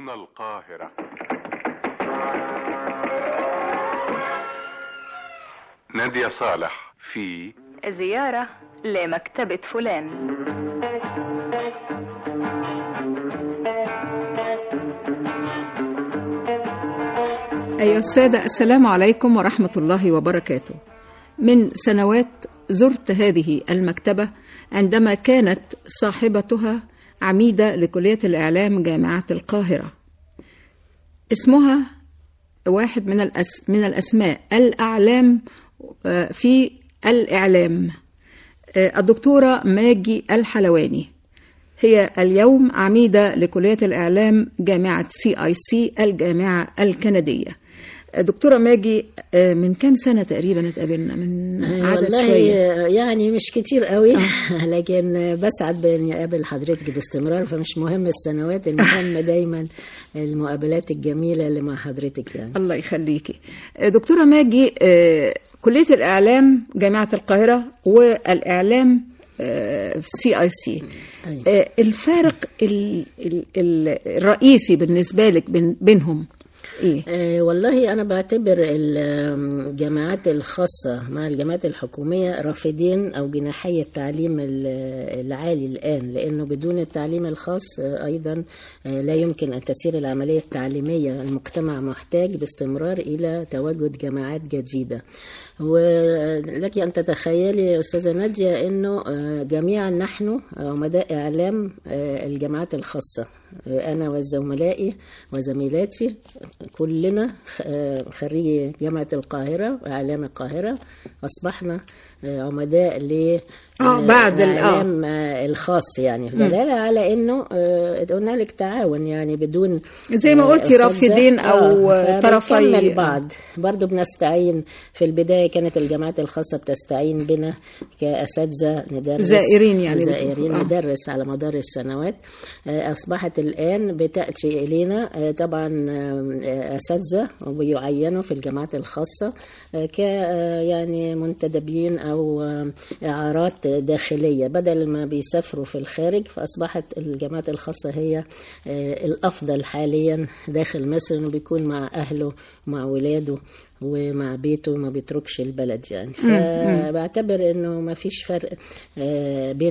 من القاهرة نادية صالح في زيارة لمكتبة فلان أيها السادة السلام عليكم ورحمة الله وبركاته من سنوات زرت هذه المكتبة عندما كانت صاحبتها عميدة لكلية الإعلام جامعة القاهرة اسمها واحد من, الأس من الأسماء الأعلام في الإعلام الدكتورة ماجي الحلواني هي اليوم عميدة لكلية الإعلام جامعة سي آي سي الجامعة الكندية دكتورة ماجي من كام سنة تقريبا اتقابلنا من عدد والله شوية يعني مش كتير قوي لكن بسعد باني اقابل حضرتك باستمرار فمش مهم السنوات المهم دايما المقابلات الجميله اللي مع حضرتك يعني الله يخليكي دكتورة ماجي كلية الإعلام جامعة القاهرة والإعلام سي اي سي الفارق ال ال ال الرئيسي بالنسبة لك بين بينهم ايه آه والله انا بعتبر الجامعات الخاصه مع الجامعات الحكوميه رافدين او جناحي التعليم العالي الان لانه بدون التعليم الخاص آه ايضا آه لا يمكن ان تسير العمليه التعليميه المجتمع محتاج باستمرار الى تواجد جامعات جديده ولك ان تتخيلي يا استاذه ناديه انه جميعا نحن عمداء اعلام الجامعات الخاصه أنا وزملائي وزميلاتي كلنا خريجي جامعة القاهرة إعلام القاهرة أصبحنا عمداء ل اه بعد الإعلام الخاص يعني دلالة على إنه هنالك تعاون يعني بدون زي ما قلتي رافدين أو آه طرفي البعض برضو بنستعين في البداية كانت الجامعات الخاصة بتستعين بنا كأساتذة ندرس زائرين يعني زائرين آه. ندرس على مدار السنوات أصبحت الآن بتأتي إلينا طبعا أساتذة ويعينوا في الجامعات الخاصة ك يعني منتدبين أو إعارات داخلية بدل ما بيسافروا في الخارج فأصبحت الجامعات الخاصة هي الأفضل حاليا داخل مصر إنه بيكون مع أهله ومع ولاده ومع بيته ما بيتركش البلد يعني فبعتبر انه ما فيش فرق بين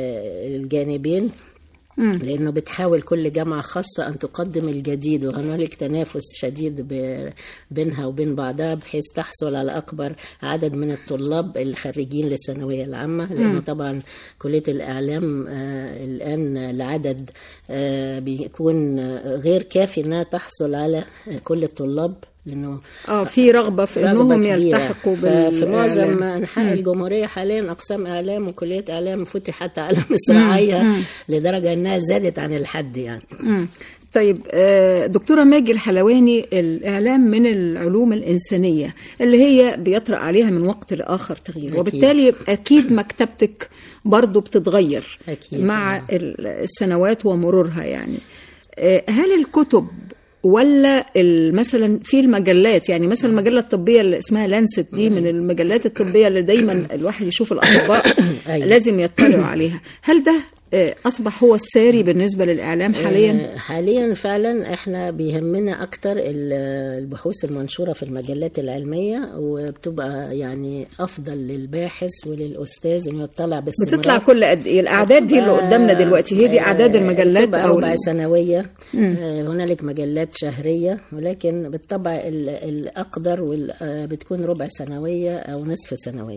الجانبين لانه بتحاول كل جامعه خاصه ان تقدم الجديد وهنالك تنافس شديد بينها وبين بعضها بحيث تحصل على اكبر عدد من الطلاب الخريجين للثانويه العامه لانه طبعا كليه الاعلام آه الان العدد آه بيكون غير كافي انها تحصل على كل الطلاب لانه اه في رغبه في انهم يلتحقوا بال في معظم انحاء الجمهوريه حاليا اقسام اعلام وكليه اعلام فتحت على مصراعيها لدرجه انها زادت عن الحد يعني مم. طيب دكتورة ماجي الحلواني الإعلام من العلوم الإنسانية اللي هي بيطرأ عليها من وقت لآخر تغيير أكيد. وبالتالي أكيد مكتبتك برضو بتتغير أكيد. مع السنوات ومرورها يعني هل الكتب ولا مثلا في المجلات يعني مثلا المجله الطبيه اللي اسمها لانست دي من المجلات الطبيه اللي دايما الواحد يشوف الاطباء لازم يطلعوا عليها هل ده اصبح هو الساري بالنسبه للاعلام حاليا حاليا فعلا احنا بيهمنا اكتر البحوث المنشوره في المجلات العلميه وبتبقى يعني افضل للباحث وللاستاذ انه يطلع باستمرار بتطلع كل قد ايه الاعداد دي اللي قدامنا دلوقتي هي دي اعداد المجلات او ربع سنويه هنالك مجلات شهريه ولكن بالطبع الاقدر بتكون ربع سنويه او نصف سنويه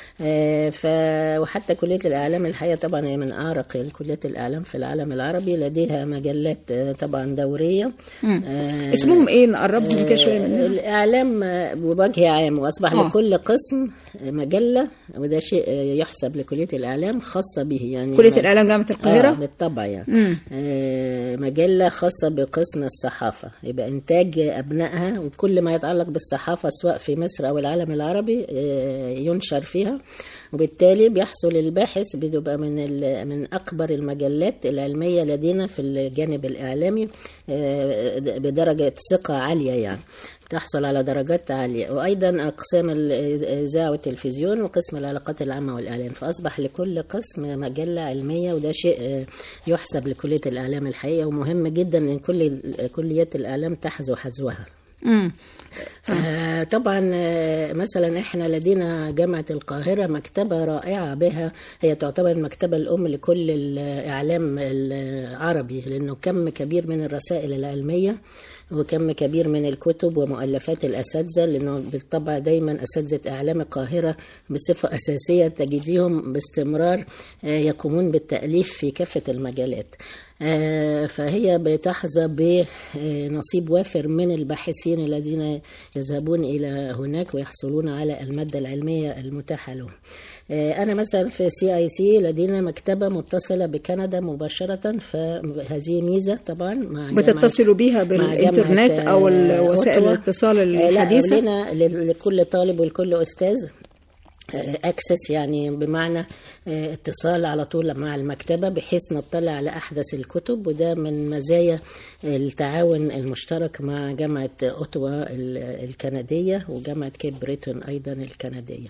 ف وحتى كليه الاعلام الحقيقه طبعا هي من اعرق كليات الاعلام في العالم العربي لديها مجلات طبعا دوريه آه اسمهم ايه نقربهم كده شويه منها الاعلام بوجه عام واصبح آه. لكل قسم مجله وده شيء يحسب لكليه الاعلام خاصه به يعني كليه الاعلام جامعه القاهره آه بالطبع يعني آه مجله خاصه بقسم الصحافه يبقى انتاج ابنائها وكل ما يتعلق بالصحافه سواء في مصر او العالم العربي آه ينشر فيها وبالتالي بيحصل الباحث بتبقى من من أكبر المجلات العلمية لدينا في الجانب الإعلامي آه، بدرجة ثقة عالية يعني تحصل على درجات عالية وأيضا أقسام الإذاعة والتلفزيون وقسم العلاقات العامة والإعلام فأصبح لكل قسم مجلة علمية وده شيء آه، يحسب لكلية الإعلام الحقيقة ومهم جدا أن كل كليات الإعلام تحذو حذوها مم. طبعا مثلا احنا لدينا جامعة القاهرة مكتبة رائعة بها هي تعتبر المكتبة الأم لكل الإعلام العربي لأنه كم كبير من الرسائل العلمية وكم كبير من الكتب ومؤلفات الأساتذة لأنه بالطبع دايما أساتذة إعلام القاهرة بصفة أساسية تجديهم باستمرار آه، يقومون بالتأليف في كافة المجالات آه، فهي بتحظى بنصيب وافر من الباحثين الذين يذهبون إلى هناك ويحصلون على المادة العلمية المتاحة لهم آه، أنا مثلا في سي آي سي لدينا مكتبة متصلة بكندا مباشرة فهذه ميزة طبعا مع جامعة- بتتصلوا بيها مع بالإنترنت جامعة، أو آه، وسائل أوتوا. الاتصال آه، لا الحديثة لنا ل- لكل طالب ولكل أستاذ اكسس يعني بمعنى آه، اتصال على طول مع المكتبة بحيث نطلع على أحدث الكتب وده من مزايا التعاون المشترك مع جامعة أوتوا ال- الكندية وجامعة كيب بريتون أيضا الكندية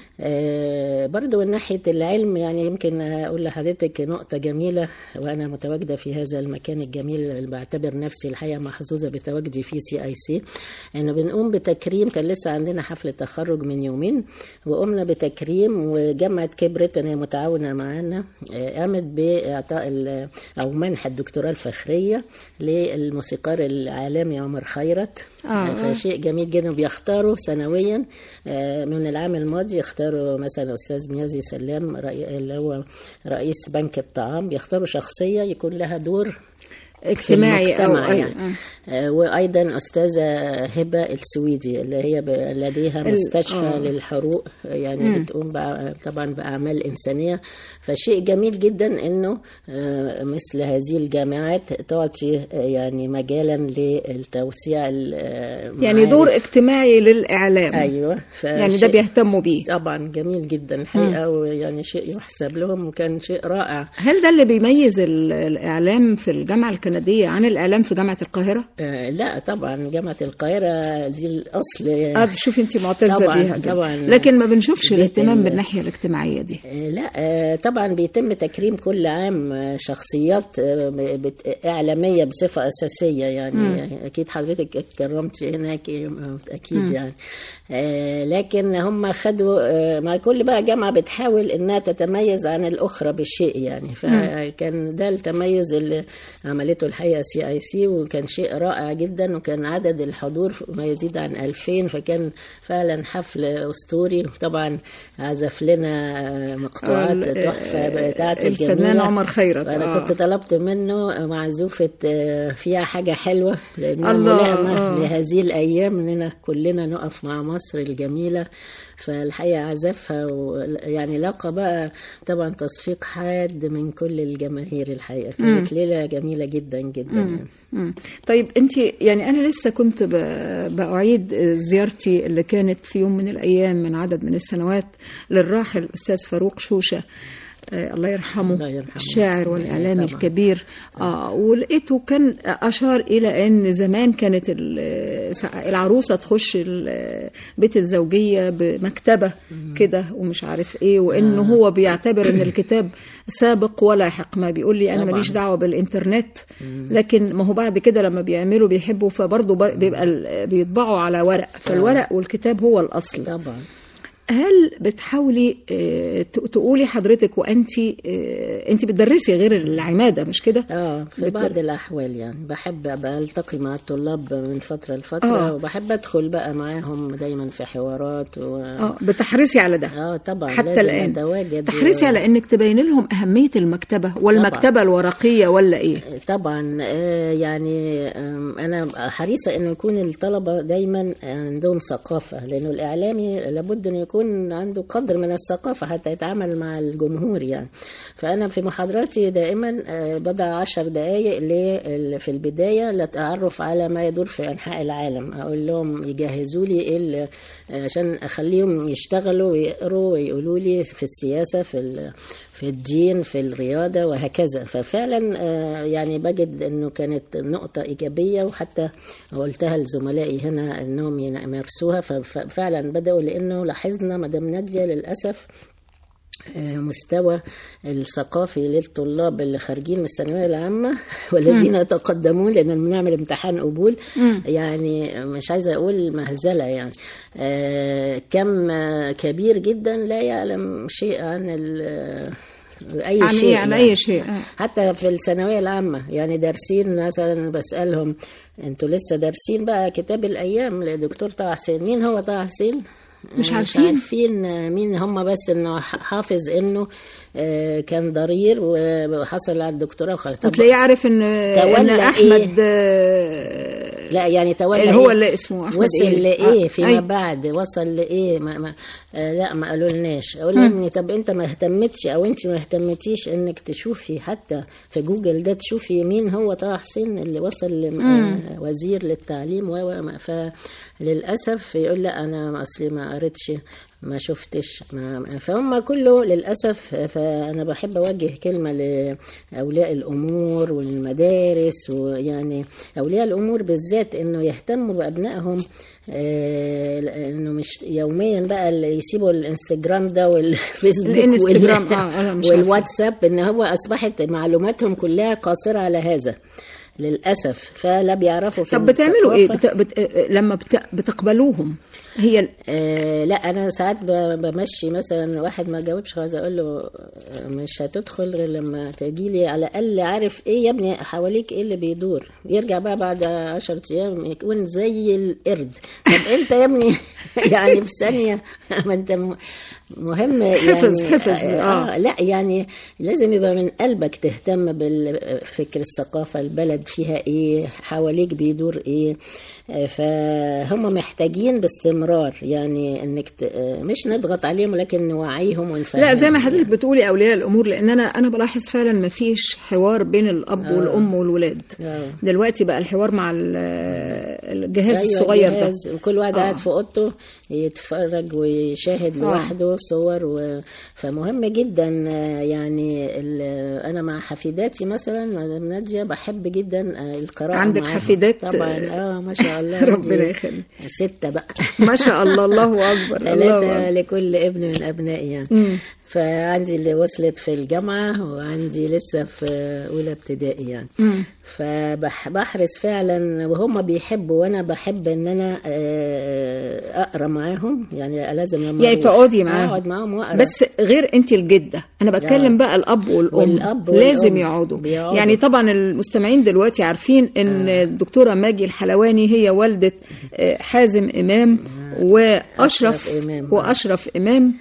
آه، برضو من ناحية العلم يعني يمكن أقول لحضرتك نقطة جميلة وأنا متواجدة في هذا المكان الجميل اللي بعتبر نفسي الحقيقة محظوظة بتواجدي في سي آي سي إنه بنقوم بتكريم كان لسه عندنا حفلة تخرج من يومين وقمنا بتكريم وجامعة كيب بريتون هي متعاونة معانا آه، قامت بإعطاء ال- أو منح الدكتوراه الفخرية للموسيقار العالمي عمر خيرت آه. فشيء جميل جدا بيختاروا سنويا آه، من العام الماضي يختاروا مثلا استاذ نيازي سلام رئي- اللي هو رئيس بنك الطعام بيختاروا شخصيه يكون لها دور اجتماعي في أو المجتمع أي- يعني. آه. آه، وايضا استاذه هبه السويدي اللي هي ب- لديها ال- مستشفى آه. للحروق يعني بتقوم بقى طبعا باعمال انسانيه فشيء جميل جدا انه آه، مثل هذه الجامعات تعطي آه، يعني مجالا للتوسيع ال- آه، يعني دور معارف. اجتماعي للإعلام ايوه يعني ده فشيء- بيهتموا بيه طبعا جميل جدا الحقيقه ويعني شيء يحسب لهم وكان شيء رائع هل ده اللي بيميز ال- الإعلام في الجامعة الكندية عن الإعلام في جامعة القاهرة؟ آه لا طبعا جامعه القاهره دي الاصل اه شوفي انت معتزة طبعا- بيها كده. طبعا. لكن ما بنشوفش بيت الاهتمام ال- بالناحية الاجتماعية دي آه، لا آه، طبعا بيتم تكريم كل عام آه، شخصيات آه، بت- إعلامية بصفة أساسية يعني أكيد حضرتك اتكرمتي هناك آه، أكيد يعني آه، لكن هم خدوا آه، مع كل بقى جامعة بتحاول إنها تتميز عن الأخرى بشيء يعني فكان ده التميز اللي عملته الحقيقة سي آي سي وكان شيء رائع جدا وكان عدد الحضور ما يزيد عن 2000 فكان فعلا حفل أسطوري طبعا عزف لنا آه، مقطوعات ال- تحفة بتاعته الفنان الجميلة عمر خيرت فأنا آه. كنت طلبت منه معزوفة آه، فيها حاجة حلوة لأنها الله، ملائمة آه. لهذه الأيام إننا كلنا نقف مع مصر الجميلة فالحقيقة عزفها ويعني لقى بقى طبعا تصفيق حاد من كل الجماهير الحقيقة كانت ليلة جميلة جدا جدا يعني. مم. طيب انت يعني انا لسه كنت ب- باعيد زيارتي اللي كانت في يوم من الايام من عدد من السنوات للراحل الاستاذ فاروق شوشه آه الله يرحمه الله يرحمه. الشاعر والاعلامي طبعا. الكبير آه ولقيته كان اشار الى ان زمان كانت ال- العروسه تخش ال- بيت الزوجيه بمكتبه كده ومش عارف ايه وانه هو بيعتبر ان الكتاب سابق ولاحق ما بيقول لي انا طبعا. ماليش دعوه بالانترنت لكن ما هو بعد كده لما بيعملوا بيحبوا فبرضه ب- بيبقى ال- بيطبعوا على ورق فالورق والكتاب هو الاصل طبعا هل بتحاولي آه، ت- تقولي حضرتك وانت انت بتدرسي غير العماده مش كده اه في بت- بعض الاحوال يعني بحب ابقى التقي مع الطلاب من فتره لفتره آه. وبحب ادخل بقى معاهم دايما في حوارات و... اه بتحرصي على ده اه طبعا حتى لازم الان اتواجد تحرصي على انك تبين لهم اهميه المكتبه والمكتبه الورقيه ولا ايه طبعا آه، يعني آم، انا حريصه انه يكون الطلبه دايما عندهم ثقافه لانه الاعلامي لابد انه يكون يكون عنده قدر من الثقافة حتى يتعامل مع الجمهور يعني فأنا في محاضراتي دائما آه، بضع عشر دقايق ل- في البداية للتعرف على ما يدور في أنحاء العالم أقول لهم يجهزوا لي إيه اللي- عشان أخليهم يشتغلوا ويقروا ويقولوا لي في السياسة في ال- في الدين في الرياضة وهكذا ففعلا آه، يعني بجد أنه كانت نقطة إيجابية وحتى قلتها لزملائي هنا أنهم يمارسوها ففعلا بدأوا لأنه لاحظنا مدام نادية للأسف آه، مستوى الثقافي للطلاب اللي خارجين من الثانويه العامه والذين يتقدمون لان بنعمل امتحان قبول يعني مش عايزه اقول مهزله يعني آه، كم آه، كبير جدا لا يعلم شيء عن ال- اي عن شيء إيه؟ عن يعني. أي شيء آه. حتى في الثانوية العامة يعني دارسين مثلا بسألهم انتوا لسه دارسين بقى كتاب الأيام لدكتور طه حسين مين هو طه حسين؟ مش آه، عارفين. مش عارفين مين هم بس انه ح- حافظ انه آه، كان ضرير وحصل على الدكتوراه وخلاص طب وتلاقيه عارف ان ان تولى احمد آه، لا يعني تولى اللي هو إيه؟ اللي اسمه أحمد وصل إيه؟ لايه آه، فيما أي. بعد وصل لايه ما ما آه لا ما قالوا لناش اقول لهم إني طب انت ما اهتمتش او انت ما اهتمتيش انك تشوفي حتى في جوجل ده تشوفي مين هو طه حسين اللي وصل لوزير للتعليم و و- فللاسف يقول لا انا اصلي ما قريتش ما شفتش ما فهم كله للأسف فأنا بحب أوجه كلمة لأولياء الأمور والمدارس ويعني أولياء الأمور بالذات إنه يهتموا بأبنائهم آه، إنه مش يوميا بقى اللي يسيبوا الانستجرام ده والفيسبوك الانستجرام، وال- آه، أنا مش عارفة. والواتساب إن هو أصبحت معلوماتهم كلها قاصرة على هذا للأسف فلا بيعرفوا في طب بتعملوا ايه الثقافة. بت... بت... لما بت... بتقبلوهم هي ال- آه لا انا ساعات ب- بمشي مثلا واحد ما جاوبش خلاص اقول له آه، مش هتدخل غير لما تجي لي على الاقل عارف ايه يا ابني حواليك ايه اللي بيدور يرجع بقى بعد 10 ايام يكون زي القرد طب انت يا ابني يعني في ثانيه ما انت م- مهم يعني حفظ- حفظ، آه. آه لا يعني لازم يبقى من قلبك تهتم بالفكر الثقافة البلد فيها ايه حواليك بيدور ايه آه، فهم محتاجين باستمرار يعني انك ت... آه، مش نضغط عليهم لكن نوعيهم ونفهمهم لا زي ما حضرتك بتقولي اولياء الامور لان انا انا بلاحظ فعلا ما فيش حوار بين الاب والام والولاد آه. دلوقتي بقى الحوار مع ال- الجهاز أيوة الصغير ده الجهاز، وكل واحد آه. قاعد في اوضته يتفرج ويشاهد لوحده صور و... فمهم جدا آه، يعني ال... انا مع حفيداتي مثلا مدام ناديه بحب جدا آه، القراءه عندك معاهم. حفيدات؟ طبعا اه ما شاء الله ربنا عندي يخليك. سته بقى ما شاء الله الله اكبر الله ثلاثة أكبر. لكل ابن من أبنائي يعني مم. فعندي اللي وصلت في الجامعة وعندي لسه في أولى ابتدائي يعني مم. فبحرص فعلا وهم بيحبوا وأنا بحب إن أنا آه، أقرأ معاهم يعني لازم لما يعني أروح تقعدي معاهم أقعد معاهم وأقرأ بس غير انت الجده انا بتكلم آه. بقى الاب والام والأب والأم لازم يقعدوا بيقعدوا. يعني طبعا المستمعين دلوقتي عارفين ان الدكتوره ماجي الحلواني هي والده آه، حازم امام واشرف أشرف إمام. واشرف امام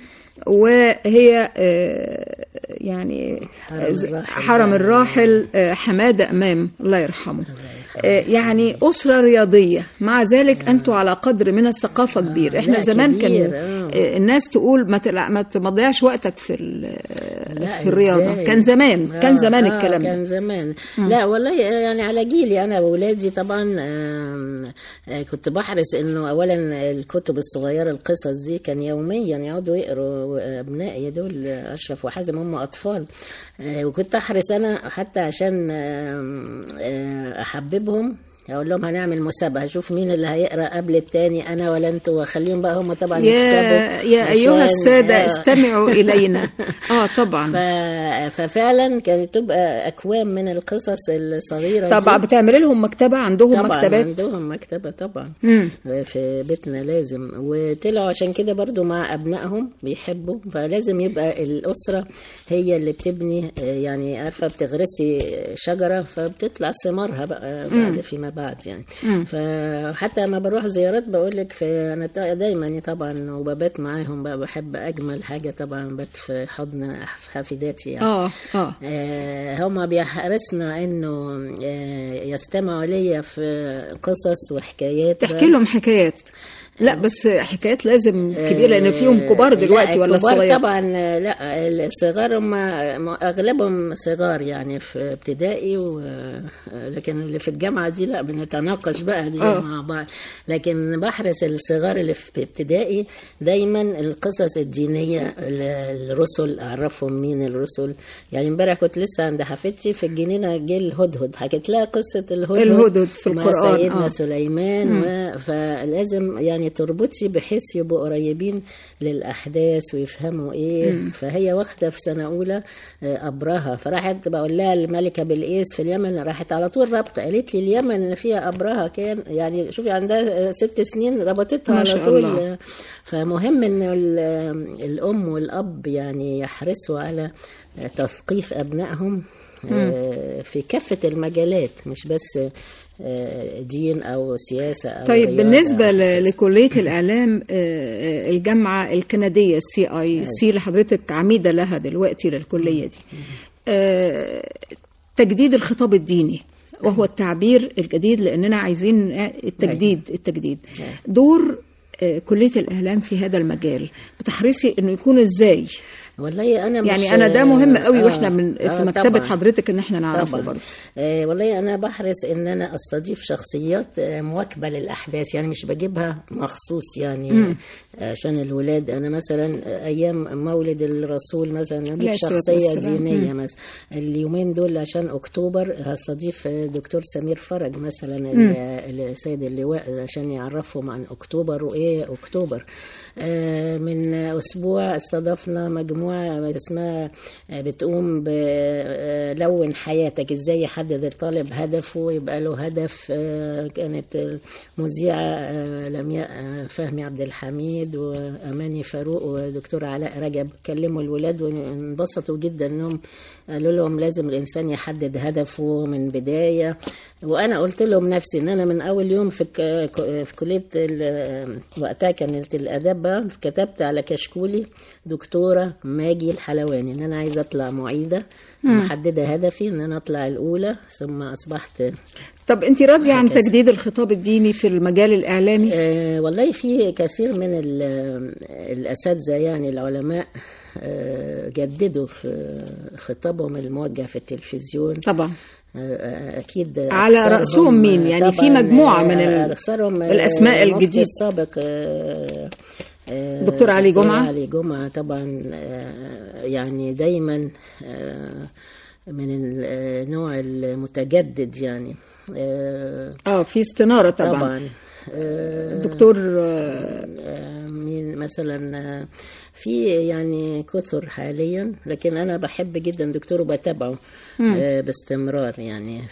وهي آه، يعني حرم ز- الراحل. حرم الراحل آه، حماده امام الله يرحمه آه، يعني أسرة رياضية مع ذلك أنتوا على قدر من الثقافة كبير إحنا لا، زمان كبير، كان آه. آه، الناس تقول ما تلع... ما ت- ما تضيعش وقتك في ال... لا، في الرياضة إزاي؟ كان زمان كان آه، زمان آه الكلام ده كان زمان لا والله يعني على جيلي انا واولادي طبعا آم، آه، كنت بحرص انه اولا الكتب الصغيره القصص دي كان يوميا يقعدوا يقروا ابنائي دول اشرف وحازم هم اطفال آه، وكنت احرص انا حتى عشان آم، آه، احببهم اقول لهم هنعمل مسابقه اشوف مين اللي هيقرا قبل التاني انا ولا انتوا واخليهم بقى هم طبعا يا يكسبوا يا أيها عشان- السادة آه. استمعوا إلينا آه طبعا ف... ففعلا كانت تبقى اكوام من القصص الصغيره طبعا دي. بتعملي لهم مكتبة عندهم طبعا مكتبات عندهم مكتبه طبعا مم. في بيتنا لازم وطلعوا عشان كده برضو مع ابنائهم بيحبوا فلازم يبقى الاسره هي اللي بتبني آه، يعني عارفه بتغرسي شجره فبتطلع ثمارها بقى بعد فيما بعد يعني فحتى لما بروح زيارات بقول لك في انا تا- دايما طبعا وببات معاهم بقى بحب اجمل حاجه طبعا بات في حضن حفيداتي يعني آه آه آه، هما بيحرصنا انه آه، يستمعوا ليا في قصص وحكايات تحكي لهم حكايات لا بس حكايات لازم كبيره لان فيهم كبار آه، دلوقتي لا ولا الكبار صغير طبعا آه، لا الصغار هم اغلبهم صغار يعني في ابتدائي و... آه، لكن اللي في الجامعه دي لا بنتناقش بقى دي آه. مع بعض لكن بحرص الصغار اللي في ابتدائي دايما القصص الدينيه ال- الرسل اعرفهم مين الرسل يعني امبارح كنت لسه عند حفيدتي في الجنينه جه الهدهد حكيت لها قصه الهدهد الهدهد في مع القرآن، سيدنا آه. سليمان و... فلازم يعني تربطي بحيث يبقوا قريبين للاحداث ويفهموا ايه فهي واخده في سنه اولى آه، ابرهه فراحت بقول لها الملكه بلقيس في اليمن راحت على طول رابطه قالت لي اليمن اللي فيها ابرهه كان يعني شوفي عندها آه، ست سنين ربطتها ما على شاء طول الله. آه، فمهم ان ال- الام والاب يعني يحرصوا على آه، تثقيف ابنائهم آه، في كافه المجالات مش بس آه، دين او سياسه او طيب رياضة بالنسبه أو ل- كذا. لكليه الاعلام آه، آه، الجامعه الكنديه السي اي سي اللي حضرتك عميده لها دلوقتي للكليه دي آه، تجديد الخطاب الديني وهو التعبير الجديد لاننا عايزين آه، التجديد التجديد دور آه، كليه الاعلام في هذا المجال بتحرصي انه يكون ازاي والله انا مش يعني انا ده مهم قوي آه، واحنا من في آه، مكتبه طبعاً. حضرتك ان احنا نعرفه طبعا برضه آه والله انا بحرص ان انا استضيف شخصيات آه، مواكبه للاحداث يعني مش بجيبها مخصوص يعني عشان الولاد انا مثلا آه، ايام مولد الرسول مثلا اجيب عليه الصلاة شخصيه والسلام. دينيه مثلا اليومين دول عشان اكتوبر هستضيف آه، دكتور سمير فرج مثلا ال- السيد اللواء عشان يعرفهم عن اكتوبر وايه اكتوبر آه، من اسبوع استضفنا مجموعه اسمها آه، بتقوم بلون حياتك ازاي يحدد الطالب هدفه يبقى له هدف آه، كانت المذيعه آه، لمياء آه، فهمي عبد الحميد واماني فاروق ودكتور علاء رجب كلموا الولاد وانبسطوا جدا انهم قالوا لهم لازم الانسان يحدد هدفه من بدايه وانا قلت لهم نفسي ان انا من اول يوم في ك- في كليه ال- وقتها كانت الاداب بقى كتبت على كشكولي دكتوره ماجي الحلواني ان انا عايزه اطلع معيده محدده هدفي ان انا اطلع الاولى ثم اصبحت طب انت راضيه عن هكذا. تجديد الخطاب الديني في المجال الاعلامي آه والله في كثير من ال- الأساتذة يعني العلماء آه جددوا في خطابهم الموجه في التلفزيون طبعا آه، اكيد على أكثرهم- رأسهم مين؟ يعني في طبعاً، مجموعة من آه، ال- أكثرهم آه، الأسماء المفتي الجديدة. السابق آه، آه، دكتور علي دكتور جمعة. علي جمعة طبعا آه، يعني دايما آه، من النوع المتجدد يعني آه، اه في استناره طبعا, طبعا آه، دكتور آه، آه، مين مثلا آه، في يعني كثر حاليا لكن انا بحب جدا دكتور وبتابعه آه، باستمرار يعني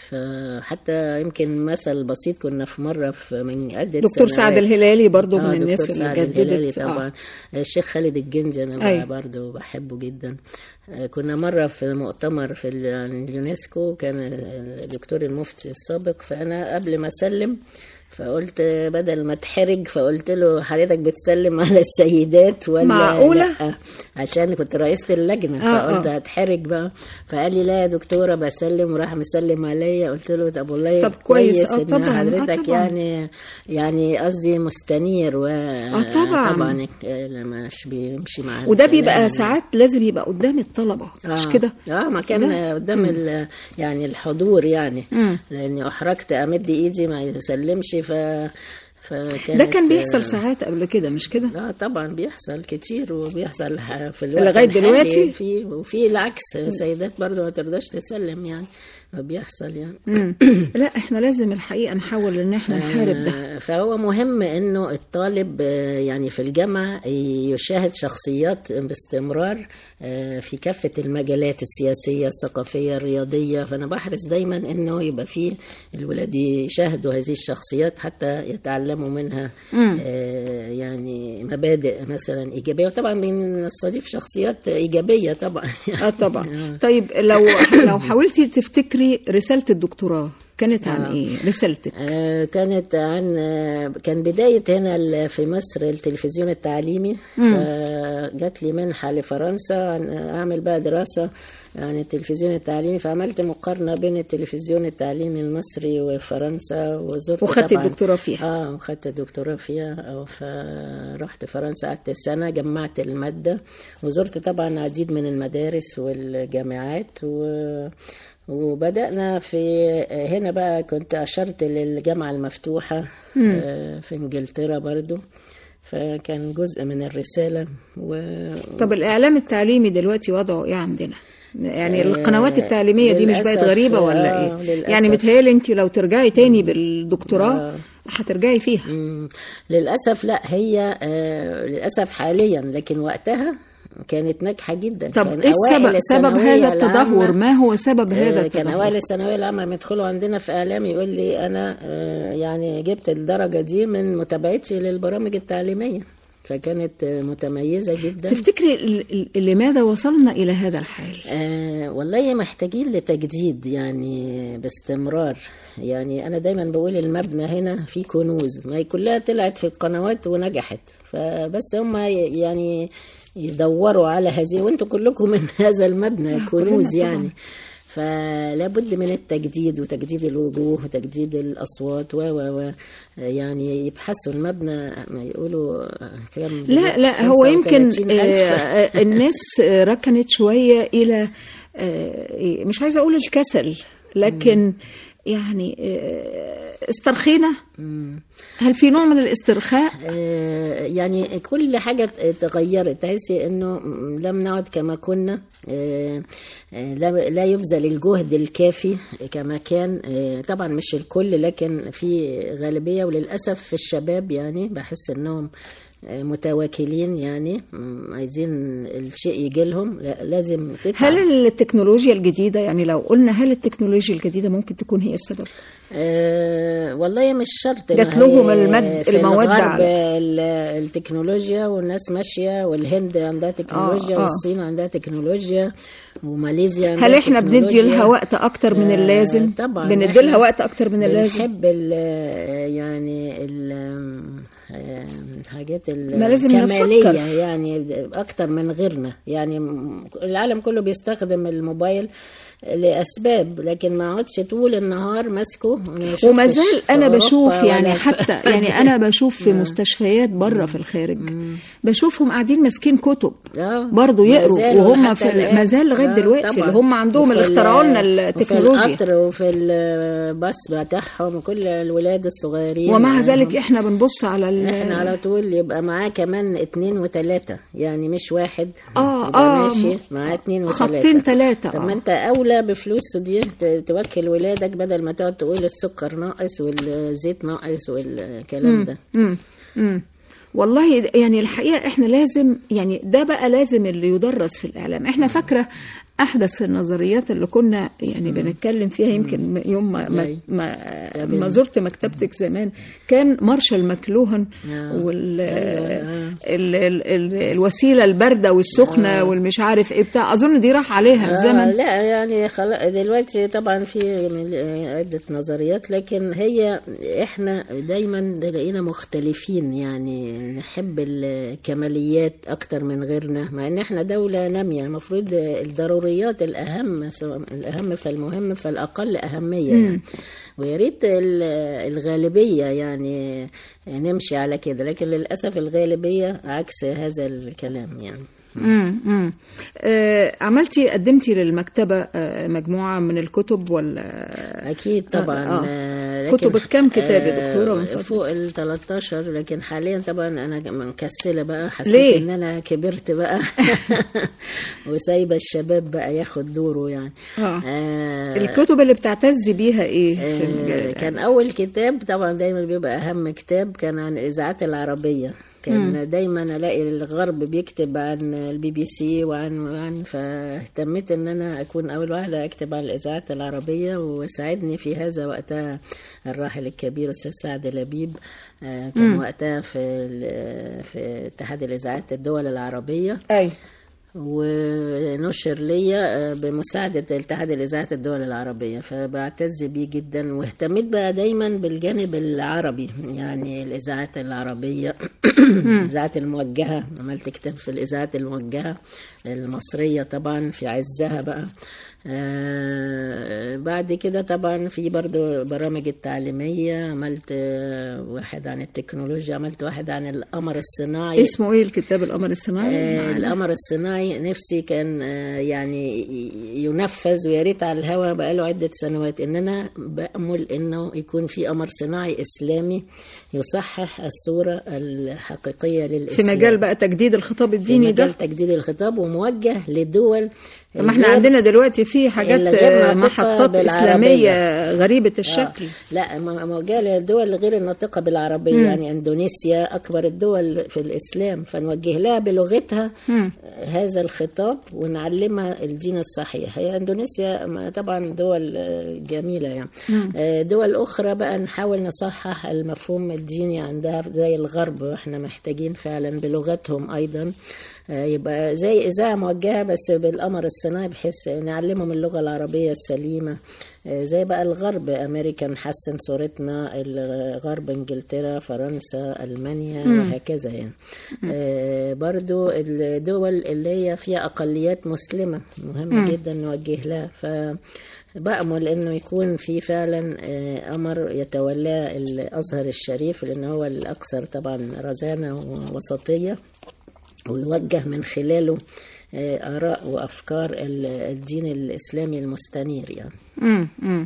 فحتى يمكن مثل بسيط كنا في مره في من عده دكتور سعد سنوات. الهلالي برضو آه، من الناس دكتور اللي سعد الهلالي جددت طبعا آه. الشيخ خالد الجنجي انا أيوة. بقى برضو بحبه جدا آه، كنا مره في مؤتمر في ال- عن اليونسكو كان الدكتور المفتي السابق فانا قبل ما اسلم فقلت بدل ما اتحرج فقلت له حضرتك بتسلم على السيدات ولا معقولة؟ لا عشان كنت رئيسة اللجنة آه، فقلت آه. هتحرج بقى فقال لي لا يا دكتورة بسلم وراح مسلم عليا قلت له طب والله طب كويس، آه، إن طبعاً، آه، حضرتك طبعاً. يعني يعني قصدي مستنير و آه، طبعاً. طبعا لما مش بيمشي مع وده الكلام بيبقى يعني. ساعات لازم يبقى قدام الطلبه مش كده اه ما كان لا. قدام ال- يعني الحضور يعني مم. لاني احرجت امد ايدي ما يسلمش ف فكانت ده كان بيحصل ساعات قبل كده مش كده اه طبعا بيحصل كتير وبيحصل ح- في الوقت لغاية الحالي دلوقتي؟ في وفي العكس سيدات برضو ما ترضاش تسلم يعني فبيحصل يعني مم. لا احنا لازم الحقيقه نحاول ان احنا نحارب ده آه، فهو مهم انه الطالب آه، يعني في الجامعه يشاهد شخصيات باستمرار آه، في كافه المجالات السياسيه الثقافيه الرياضيه فانا بحرص دايما انه يبقى في الولاد يشاهدوا هذه الشخصيات حتى يتعلموا منها آه، يعني مبادئ مثلا ايجابيه وطبعا بنستضيف شخصيات ايجابيه طبعا اه طبعا طيب لو لو حاولتي تفتكري تفتكري رسالة الدكتوراه كانت عن آه. ايه رسالتك آه، كانت عن آه، كان بداية هنا ال- في مصر التلفزيون التعليمي آه، جات لي منحة لفرنسا عن أعمل بقى دراسة عن التلفزيون التعليمي فعملت مقارنة بين التلفزيون التعليمي المصري وفرنسا وزرت وخدتي طبعاً- الدكتوراه فيها. اه وخدت الدكتوراه فيها أو فرحت فرنسا قعدت سنة جمعت المادة وزرت طبعا عديد من المدارس والجامعات و وبدأنا في هنا بقى كنت أشرت للجامعة المفتوحة آه، في إنجلترا برضو فكان جزء من الرسالة و... طب الإعلام التعليمي دلوقتي وضعه ايه عندنا يعني آه، القنوات التعليمية دي مش بقت للأسف، غريبة ولا آه، ايه للأسف. يعني متهيألي انت لو ترجعي تاني بالدكتوراه آه. هترجعي فيها مم. للأسف لا هي آه، للأسف حاليا لكن وقتها كانت ناجحة جدا طب كان ايه السبب أوائل سبب الثانوية هذا التدهور العامة- ما هو سبب هذا آه، كان التدهور اوائل الثانويه العامه لما يدخلوا عندنا في اعلام يقول لي انا آه، يعني جبت الدرجه دي من متابعتي للبرامج التعليميه فكانت آه، متميزه جدا تفتكري ال- ال- لماذا وصلنا إلى هذا الحال آه والله محتاجين لتجديد يعني باستمرار يعني انا دايما بقول المبنى هنا فيه كنوز ما هي كلها طلعت في القنوات ونجحت فبس هم يعني يدوروا على هذه وانتم كلكم من هذا المبنى كنوز طبعاً. يعني فلا بد من التجديد وتجديد الوجوه وتجديد الاصوات و و و يعني يبحثوا المبنى ما يقولوا كام لا لا هو يمكن 35,000. آه، آه، الناس آه، ركنت شوية إلى آه، مش عايزة أقول الكسل لكن يعني آه، استرخينا هل في نوع من الاسترخاء آه، يعني كل حاجة تغيرت تحسي انه لم نعد كما كنا آه، آه، لا لا يبذل الجهد الكافي كما كان آه، طبعا مش الكل لكن في غالبية وللأسف في الشباب يعني بحس انهم آه، متواكلين يعني مم، عايزين الشيء يجي لهم لا، لازم تتعب. هل التكنولوجيا الجديدة يعني لو قلنا هل التكنولوجيا الجديدة ممكن تكون هي السبب أه والله مش شرط ما جات هي لهم المد- في المواد الغرب على- ال- التكنولوجيا والناس ماشيه والهند عندها تكنولوجيا آه. والصين عندها تكنولوجيا وماليزيا عندها هل احنا بندي تكنولوجيا. لها وقت أكتر من آه، اللازم طبعا بندي إحنا لها وقت أكتر من اللازم بنحب ال- يعني ال- آه، الحاجات ما لازم الكمالية نفكر. يعني أكتر من غيرنا يعني م- العالم كله بيستخدم الموبايل لأسباب لكن ما عادش طول النهار ماسكه أنا شفتش وما زال في انا أوروبا بشوف يعني ولا في- حتى يعني انا بشوف في مستشفيات بره في الخارج بشوفهم قاعدين ماسكين كتب آه، برضه ما يقروا زالوا وهم حتى في ال- الآن. ما زال لغايه آه، دلوقتي طبعاً. اللي هم عندهم وفي اللي ال- اخترعوا لنا وفي التكنولوجيا القطر وفي الباص بتاعهم وكل الولاد الصغيرين ومع معاهم. ذلك احنا بنبص على ال- احنا على طول يبقى معاه كمان اتنين وتلاتة يعني مش واحد آه، يبقى آه، ماشي معاه اتنين وتلاتة خطين تلاتة، طب آه. ما انت اولى بفلوسه دي ت- توكل ولادك بدل ما تقعد تقول السكر ناقص والزيت ناقص والكلام ده مم. مم. والله د- يعني الحقيقة احنا لازم يعني ده بقى لازم اللي يدرس في الإعلام احنا فاكرة أحدث النظريات اللي كنا يعني بنتكلم فيها يمكن م- يوم ما, ما, أي. ما, ما زرت مكتبتك زمان كان مارشال ماكلوهن آه. وال أيوة، ال ال ال الوسيلة الباردة والسخنة والمش عارف ايه بتاع أظن دي راح عليها آه الزمن لا يعني خلاص دلوقتي طبعا في من- عدة نظريات لكن هي احنا دايما نلاقينا مختلفين يعني نحب الكماليات اكتر من غيرنا مع ان احنا دولة نامية المفروض الضروريات الاهم سواء الاهم فالمهم فالاقل اهمية يعني. ويا ريت ال- الغالبية يعني نمشي على كده لكن للاسف الغالبية عكس هذا الكلام يعني مم. مم. آه عملتي قدمتي للمكتبة آه مجموعة من الكتب ولا اكيد طبعا آه. آه. لكن كتبك كام كتاب يا آه، دكتورة من فضلك؟ فوق ال 13 لكن حاليا طبعا انا مكسله بقى حسيت ليه؟ ان انا كبرت بقى وسايبه الشباب بقى ياخد دوره يعني آه. آه الكتب اللي بتعتزي بيها ايه في آه، المجال كان اول كتاب طبعا دايما بيبقى اهم كتاب كان عن الاذاعات العربيه كان دايما الاقي الغرب بيكتب عن البي بي سي وعن وعن فاهتميت ان انا اكون اول واحده اكتب عن الاذاعات العربيه وساعدني في هذا وقتها الراحل الكبير استاذ سعد لبيب آه، كان وقتها في ال- في اتحاد الاذاعات الدول العربيه اي ونشر ليا بمساعدة اتحاد الإذاعات الدول العربية فبعتز بيه جدا واهتميت بقى دايما بالجانب العربي يعني الإذاعات العربية الإذاعات الموجهة عملت كتاب في الإذاعات الموجهة المصرية طبعا في عزها بقى آه بعد كده طبعا في برضو برامج التعليمية عملت آه واحد عن التكنولوجيا عملت واحد عن القمر الصناعي اسمه ايه الكتاب القمر الصناعي آه القمر الصناعي نفسي كان آه يعني ينفذ ويا ريت على الهوا بقاله عدة سنوات ان انا بأمل انه يكون في قمر صناعي اسلامي يصحح الصورة الحقيقية في للإسلام مجال بقى تجديد الخطاب في الديني مجال ده تجديد الخطاب وموجه للدول طب ما احنا الغير- عندنا دلوقتي في حاجات اللي غير آه، ناطقة محطات بالعربية. إسلامية غريبة آه. الشكل لا م- موجهه للدول غير الناطقه بالعربيه مم. يعني اندونيسيا اكبر الدول في الاسلام فنوجه لها بلغتها مم. هذا الخطاب ونعلمها الدين الصحيح هي اندونيسيا ما- طبعا دول آه، جميله يعني آه، دول اخرى بقى نحاول نصحح المفهوم الديني عندها زي الغرب واحنا محتاجين فعلا بلغتهم ايضا آه، يبقى زي اذاعه موجهه بس بالقمر الصناعي بحيث نعلمهم اللغه العربيه السليمه آه، زي بقى الغرب امريكا نحسن صورتنا الغرب انجلترا فرنسا المانيا وهكذا يعني آه، برضو الدول اللي هي فيها اقليات مسلمه مهم جدا نوجه لها ف بأمل انه يكون في فعلا آه، امر يتولاه الازهر الشريف لان هو الاكثر طبعا رزانه ووسطيه ويوجه من خلاله آه، آراء وأفكار ال- الدين الإسلامي المستنير يعني مم. مم.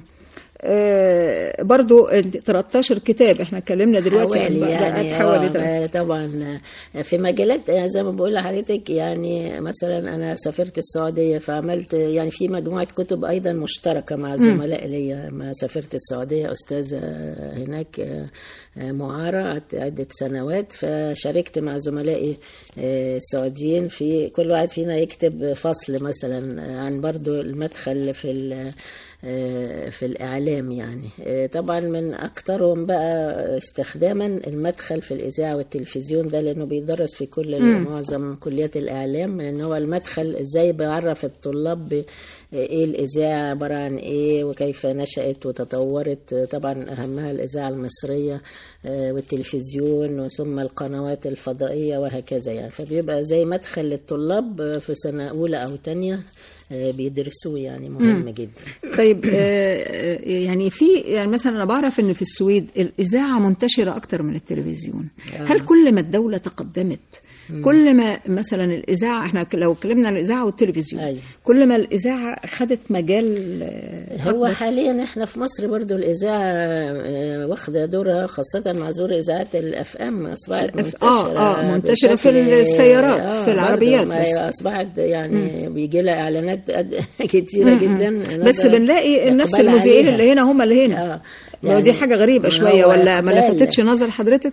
آه برضو انت 13 كتاب احنا اتكلمنا دلوقتي عن حوالي بقى- يعني بقت حوالي تلاتة. آه، طبعا آه، في مجالات آه، زي ما بقول لحضرتك يعني مثلا انا سافرت السعوديه فعملت يعني في مجموعه كتب ايضا مشتركه مع زملاء ليا لما سافرت السعوديه استاذه هناك آه، آه، معاره عده سنوات فشاركت مع زملائي آه، السعوديين في كل واحد فينا يكتب فصل مثلا عن برضو المدخل في ال- آه، في الإعلام يعني آه، طبعا من أكثرهم بقى استخداما المدخل في الإذاعة والتلفزيون ده لأنه بيدرس في كل معظم كليات الإعلام لأن هو المدخل إزاي بيعرف الطلاب ب- إيه الإذاعة عبارة عن إيه وكيف نشأت وتطورت آه، طبعا أهمها الإذاعة المصرية آه، والتلفزيون ثم القنوات الفضائية وهكذا يعني فبيبقى زي مدخل للطلاب آه، في سنة أولى أو تانية آه، بيدرسوه يعني مهم جدا طيب آه، آه، يعني في يعني مثلا انا بعرف ان في السويد الاذاعه منتشره اكتر من التلفزيون هل كل ما الدوله تقدمت كل ما مثلا الاذاعه احنا لو اتكلمنا عن الاذاعه والتلفزيون أيوة. كل ما الاذاعه خدت مجال آه، هو حاليا احنا في مصر برضو الإذاعة آه، واخدة دورها خاصة مع ظهور إذاعات الأف أم أصبحت الأف- منتشرة آه، آه، منتشرة في بشكل- السيارات، في برضو العربيات ما بس. هي أصبحت يعني بيجي لها إعلانات قد- كتيرة جدا بس نظرا بنلاقي نفس إقبال المذيعين عليها. اللي هنا هم اللي هنا آه، ما هو دي حاجه غريبه ما شويه هو ولا ما إقبال. لفتتش نظر حضرتك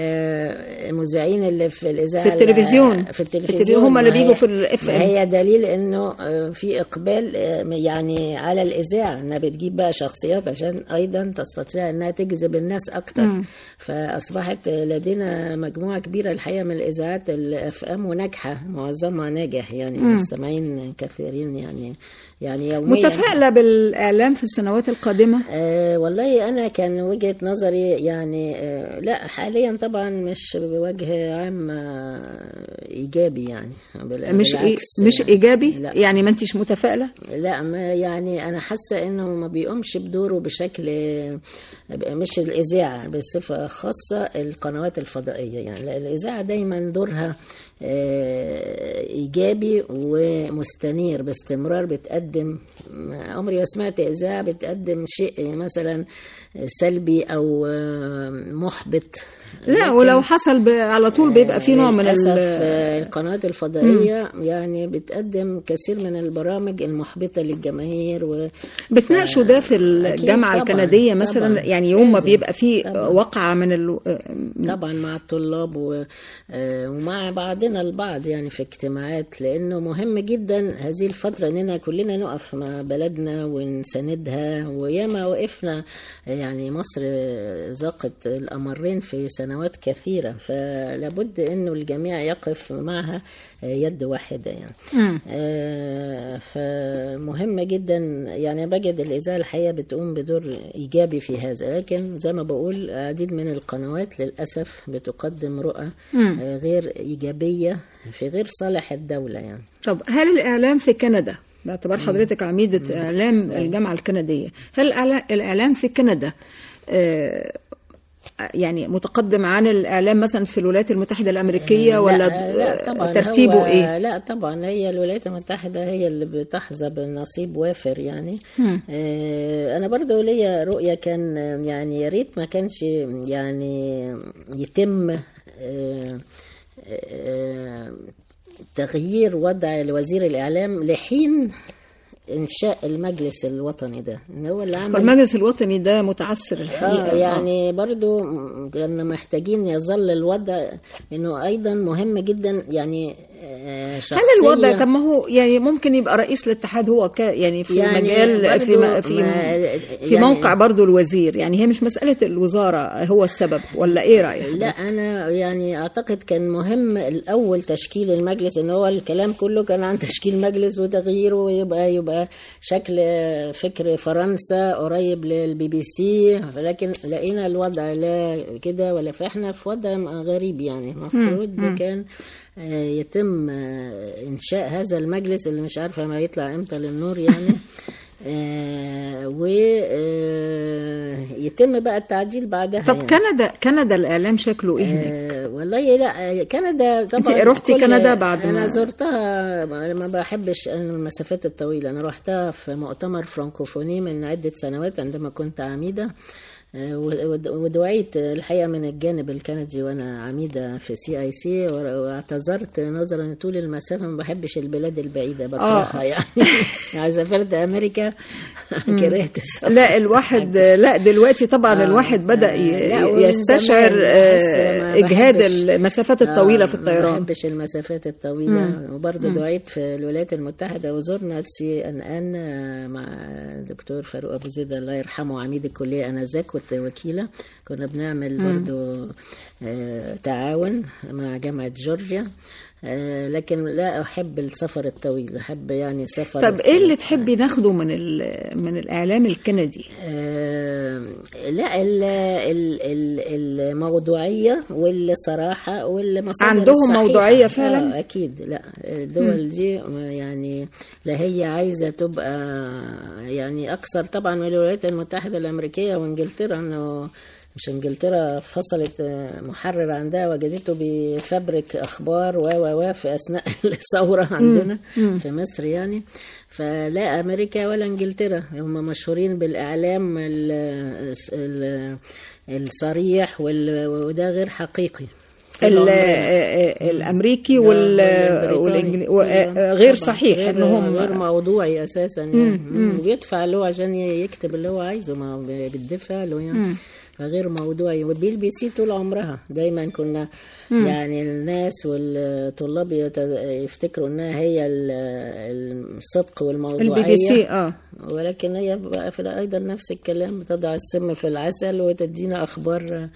آه، المذيعين اللي في الإذاعة في التلفزيون. في في التلفزيون التلفزيون هم اللي ما هي- بيجوا في ال FM. ما هي دليل انه آه، في اقبال آه، يعني على الاذاعه انها بتجيب بقى شخصيات عشان ايضا تستطيع انها تجذب الناس اكتر فاصبحت لدينا مجموعه كبيره الحقيقه من الاذاعات الاف ام وناجحه معظمها ناجح يعني مستمعين كثيرين يعني يعني يوميا متفائله بالاعلام في السنوات القادمه أه والله أنا كان وجهة نظري يعني أه لا حاليا طبعا مش بوجه عام آه، إيجابي يعني بال- مش إي... بالعكس مش يعني. ايجابي لا يعني ما انتش متفائله لا ما يعني أنا حاسة إنه ما بيقومش بدوره بشكل مش الإذاعة بصفة خاصة القنوات الفضائية يعني لا، الإذاعة دايما دورها آه، إيجابي ومستنير باستمرار بتقدم عمري ما سمعت إذاعة بتقدم شيء مثلا سلبي أو آه، محبط لا لكن- ولو حصل ب... على طول بيبقى في نوع من للأسف ال... آه، القنوات الفضائية يعني بتقدم كثير من البرامج المحبطة للجماهير و... بتناقشوا ده في الجامعه طبعاً، الكنديه مثلا طبعاً. يعني يوم ما لازم. بيبقى في طبعاً. وقعه من ال... طبعا مع الطلاب و... آه، ومع بعضنا البعض يعني في اجتماعات لانه مهم جدا هذه الفتره اننا كلنا نقف مع بلدنا ونساندها وياما وقفنا يعني يعني مصر ذاقت الأمرين في سنوات كثيرة فلابد أنه الجميع يقف معها يد واحدة يعني مم. آه، فمهم جدا يعني بجد الإذاعة الحقيقة بتقوم بدور إيجابي في هذا لكن زي ما بقول عديد من القنوات للأسف بتقدم رؤى مم. آه، غير إيجابية في غير صالح الدولة يعني طب هل الإعلام في كندا باعتبار حضرتك عميدة إعلام الجامعة الكندية هل الإعلا- الإعلام في كندا آه، يعني متقدم عن الإعلام مثلا في الولايات المتحدة الأمريكية ولا لا, لا طبعا ترتيبه هو إيه؟ لا طبعا هي الولايات المتحدة هي اللي بتحظى بنصيب وافر يعني مم. آه أنا برضو ليا رؤية كان آه، يعني يا ريت ما كانش يعني يتم آه آه تغيير وضع وزير الإعلام لحين إنشاء المجلس الوطني ده إن هو اللي عمل والمجلس الوطني ده متعثر الحقيقة آه يعني برضو م- كنا محتاجين يظل الوضع انه ايضا مهم جدا يعني آه، شخصية هل الوضع طب ما هو يعني ممكن يبقى رئيس الاتحاد هو ك يعني في يعني مجال في برضو م- في ما- في يعني- موقع برضو الوزير يعني هي مش مسألة الوزارة هو السبب ولا ايه رأيك؟ لا انا يعني اعتقد كان مهم الاول تشكيل المجلس ان هو الكلام كله كان عن تشكيل مجلس وتغييره ويبقى يبقى شكل فكر فرنسا قريب للبي بي سي لكن لقينا الوضع لا كده ولا فاحنا في وضع غريب يعني المفروض كان آه، يتم آه، انشاء هذا المجلس اللي مش عارفه ما يطلع امتى للنور يعني ويتم بقى التعديل بعدها طب يعني. كندا كندا الإعلام شكله ايه هناك؟ آه والله لا كندا طبعا أنت رحتي كل- كندا بعد انا ما- زرتها ما بحبش أنا المسافات الطويله انا رحتها في مؤتمر فرانكوفوني من عده سنوات عندما كنت عميده آه، ود- ودعيت الحقيقه من الجانب الكندي وانا عميده في سي اي سي واعتذرت نظرا لطول المسافه ما بحبش البلاد البعيده بكرهها يعني يعني سافرت امريكا كرهت السفر لا الواحد لا دلوقتي طبعا آه، الواحد بدأ آه، ي- لا، ومن يستشعر زمان آه، بحس ما إجهاد بحبش- المسافات الطويلة في ما الطيران بحبش المسافات الطويلة وبرضه دعيت في الولايات المتحدة وزرنا سي ان ان مع الدكتور فاروق ابو زيد الله يرحمه عميد الكلية انذاك كنت وكيلة كنا بنعمل برضه آه، تعاون مع جامعة جورجيا آه، لكن لا احب السفر الطويل احب يعني سفر طب ايه اللي تحبي ناخده من ال- من الإعلام الكندي؟ آه، لا ال- ال- ال- الموضوعية والصراحة والمصادر عندهم الصحيحة. موضوعية فعلا؟ آه أكيد لا الدول دي يعني لا هي عايزة تبقى يعني أكثر طبعا من الولايات المتحدة الأمريكية وإنجلترا إنه مش انجلترا فصلت آه، محرر عندها وجدته بيفبرك اخبار و و و في اثناء الثوره عندنا في مصر يعني فلا امريكا ولا انجلترا هم مشهورين بالاعلام ال- ال- الصريح وال- وده غير حقيقي طول ال- عمرنا. آه، الامريكي وال والبريطاني. والإنجلي- و- آه، غير طبعاً. صحيح غير ان هم غير موضوعي اساسا يعني مم. بيدفع له عشان يكتب اللي هو عايزه ما بيدفع له يعني فغير موضوعي وبي ال بي سي طول عمرها دايما كنا يعني الناس والطلاب يت- يفتكروا انها هي ال- الصدق والموضوعيه البي بي سي اه ولكن هي بقى في ايضا نفس الكلام بتضع السم في العسل وتدينا اخبار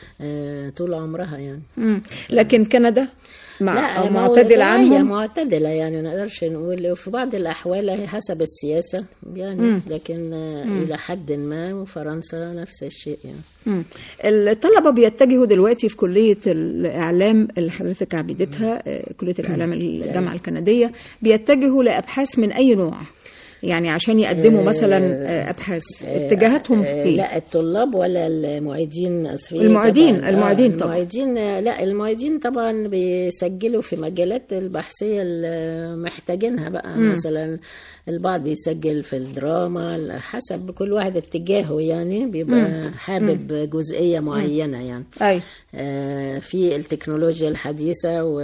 آه، طول عمرها يعني مم. لكن كندا مع لا معتدل موضوعية عنهم معتدلة يعني ما نقدرش نقول في بعض الأحوال هي حسب السياسة يعني لكن آه، إلى حد ما وفرنسا نفس الشيء يعني مم. الطلبة بيتجهوا دلوقتي في كلية الإعلام اللي حضرتك عبيدتها آه، كلية الإعلام الجامعة الكندية بيتجهوا لأبحاث من أي نوع يعني عشان يقدموا مثلا آه، أبحاث اتجاهاتهم في آه، إيه؟ لا الطلاب ولا المعيدين أسفين المعيدين- طبعاً. المعيدين آه، طبعاً. المعيدين آه، لا المعيدين طبعا بيسجلوا في مجالات البحثية اللي محتاجينها بقى مثلا البعض بيسجل في الدراما حسب كل واحد اتجاهه يعني بيبقى حابب جزئية معينة يعني أي آه، في التكنولوجيا الحديثة و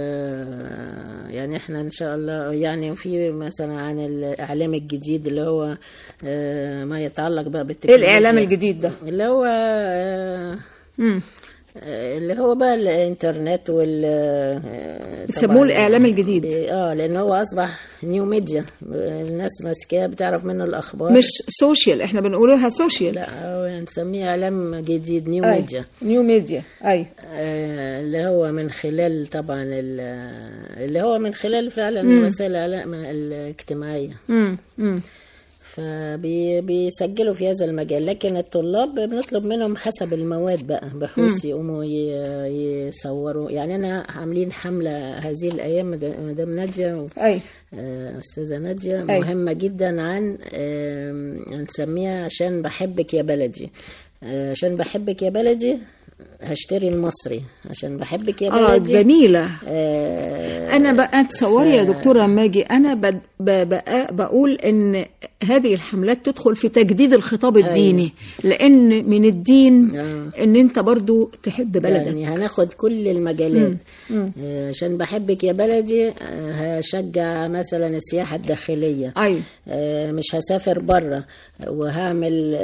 يعني احنا ان شاء الله يعني في مثلا عن الاعلام الجديد اللي هو آه، ما يتعلق بقى إيه بالتكنولوجيا الإعلام الجديد ده؟ اللي هو آه، مم. آه، اللي هو بقى الانترنت وال آه، بتسموه طبعاً الإعلام الجديد. ب- اه لان هو اصبح نيو ميديا الناس ماسكاه بتعرف منه الاخبار مش سوشيال احنا بنقولها سوشيال لا هو نسميه اعلام جديد نيو أي. ميديا نيو ميديا اي آه، اللي هو من خلال طبعا ال- اللي هو من خلال فعلا وسائل الاعلام الاجتماعيه امم امم فبيسجلوا في هذا المجال لكن الطلاب بنطلب منهم حسب المواد بقى بحيث يقوموا ي- يصوروا يعني انا عاملين حمله هذه الايام مد- مدام ناديه و- اي آه، استاذه ناديه أي. مهمه جدا عن آم، هنسميها عشان بحبك يا بلدي آه، عشان بحبك يا بلدي هشتري المصري عشان بحبك يا اه بلدي جميله آه، انا بقى تصوري يا دكتوره ماجي انا بد- ب- بقى بقول ان هذه الحملات تدخل في تجديد الخطاب الديني لان من الدين آه. ان انت برضو تحب بلدك يعني هناخد كل المجالات آه، عشان بحبك يا بلدي آه، هشجع مثلا السياحة الداخلية ايوه آه، مش هسافر بره وهعمل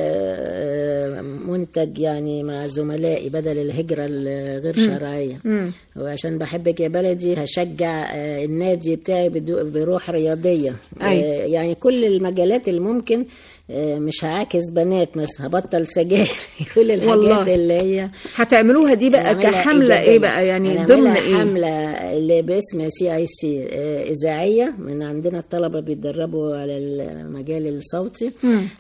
آه، منتج يعني مع زملائي بدل الهجرة الغير شرعية وعشان بحبك يا بلدي هشجع آه، النادي بتاعي بدو- بروح رياضية أيوة. آه، يعني كل المجالات اللي ممكن آه، مش هعاكس بنات مثلا هبطل سجاير كل الحاجات والله. اللي هي هتعملوا دي بقى هنعملها كحمله ايه إيجابية. بقى يعني هنعملها ضمن ايه حملة اللي باسم سي اي سي إذاعية من عندنا الطلبة بيتدربوا على المجال الصوتي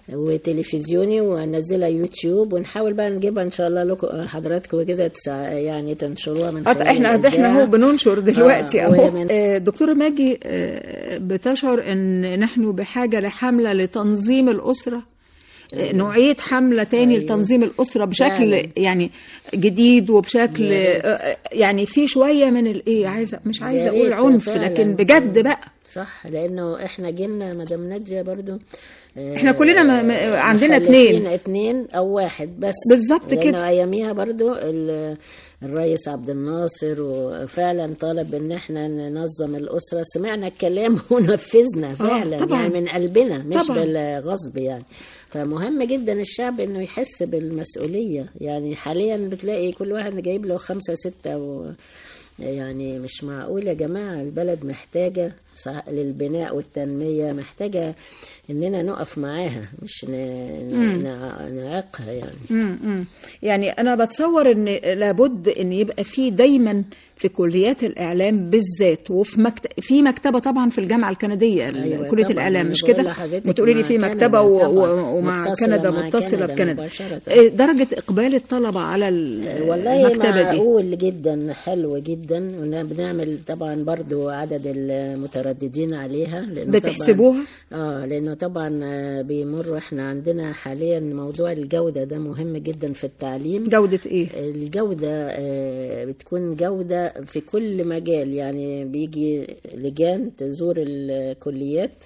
وتلفزيوني وهنزلها يوتيوب ونحاول بقى نجيبها إن شاء الله لكم حضراتكم كده تسع- يعني تنشروها من آه، خلال احنا احنا الإذاعة. اهو بننشر دلوقتي آه، اهو ومن- آه، دكتوره ماجي آه، بتشعر ان نحن بحاجه لحمله لتنظيم الاسره آه، نوعيه حمله تاني أيوة. لتنظيم الاسره بشكل فعلا. يعني جديد وبشكل آه، يعني في شويه من الايه عايزه مش عايزه يا اقول ريت عنف فعلا. لكن بجد بقى صح لأنه إحنا جيلنا مدام نادية برضو آه، إحنا كلنا ما- ما- عندنا مخلفين اتنين. اتنين أو واحد بس بالظبط لأنه كده. أياميها برضو ال- الرئيس عبد الناصر وفعلا طالب ان احنا ننظم الاسره سمعنا الكلام ونفذنا فعلا طبعاً. يعني من قلبنا مش طبعاً. بالغصب يعني فمهم جدا الشعب انه يحس بالمسؤوليه يعني حاليا بتلاقي كل واحد جايب له خمسه سته و يعني مش معقول يا جماعه البلد محتاجه صح- للبناء والتنميه محتاجه اننا نقف معاها مش ن- نع- نعيقها يعني امم يعني انا بتصور ان لابد ان يبقى في دايما في كليات الاعلام بالذات وفي مكتب في مكتبه طبعا في الجامعه الكنديه أيوة كليه طبعاً، الاعلام أنا مش بقول كده لحضرتك وتقولي لي مع في كندا مكتبه و... طبعاً، و... ومع متصلة كندا مع متصله كندا بكندا مباشرة. إيه درجه اقبال الطلبه على ال- والله المكتبه دي معقول جدا حلو جدا وبنعمل طبعا برضو عدد المترددين عليها لأنه بتحسبوها؟ طبعا اه لانه طبعا آه، بيمر احنا عندنا حاليا موضوع الجوده ده مهم جدا في التعليم جوده ايه الجودة آه، بتكون جودة في كل مجال يعني بيجي لجان تزور الكليات